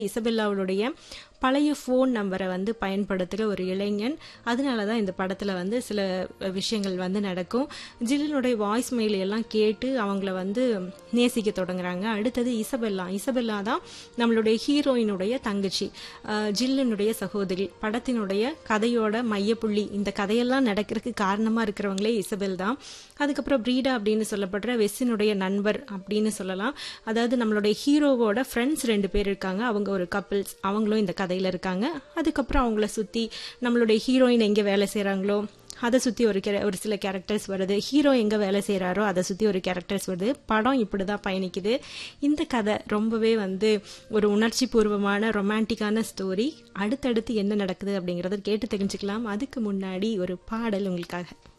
இசபெல்லாவுடைய பழைய ஃபோன் நம்பரை வந்து பயன்படுத்துகிற ஒரு இளைஞன் அதனால தான் இந்த படத்தில் வந்து சில விஷயங்கள் வந்து நடக்கும் ஜில்லினுடைய வாய்ஸ் மெயில் எல்லாம் கேட்டு அவங்கள வந்து நேசிக்க தொடங்குறாங்க அடுத்தது இசபெல்லா இசபெல்லா தான் நம்மளுடைய ஹீரோயினுடைய தங்கச்சி அஹ் ஜில்லினுடைய சகோதரி படத்தினுடைய கதையோட மையப்புள்ளி இந்த கதையெல்லாம் நடக்கிறதுக்கு காரணமாக இருக்கிறவங்களே இசபெல் தான் அதுக்கப்புறம் பிரீடா அப்படின்னு சொல்லப்படுற வெஸ்ஸினுடைய நண்பர் அப்படின்னு சொல்லலாம் அதாவது நம்மளுடைய ஹீரோவோட ஃப்ரெண்ட்ஸ் ரெண்டு பேர் இருக்காங்க அவங்க ஒரு கப்பிள்ஸ் அவங்களும் இந்த கதையில் இருக்காங்க அதுக்கப்புறம் அவங்கள சுற்றி நம்மளுடைய ஹீரோயின் எங்கே வேலை செய்கிறாங்களோ அதை சுற்றி ஒரு கே ஒரு சில கேரக்டர்ஸ் வருது ஹீரோ எங்கே வேலை செய்கிறாரோ அதை சுற்றி ஒரு கேரக்டர்ஸ் வருது படம் இப்படி தான் பயணிக்குது இந்த கதை ரொம்பவே வந்து ஒரு உணர்ச்சி பூர்வமான ரொமான்டிக்கான ஸ்டோரி அடுத்தடுத்து என்ன நடக்குது அப்படிங்கிறத கேட்டு தெரிஞ்சுக்கலாம் அதுக்கு முன்னாடி ஒரு பாடல் உங்களுக்காக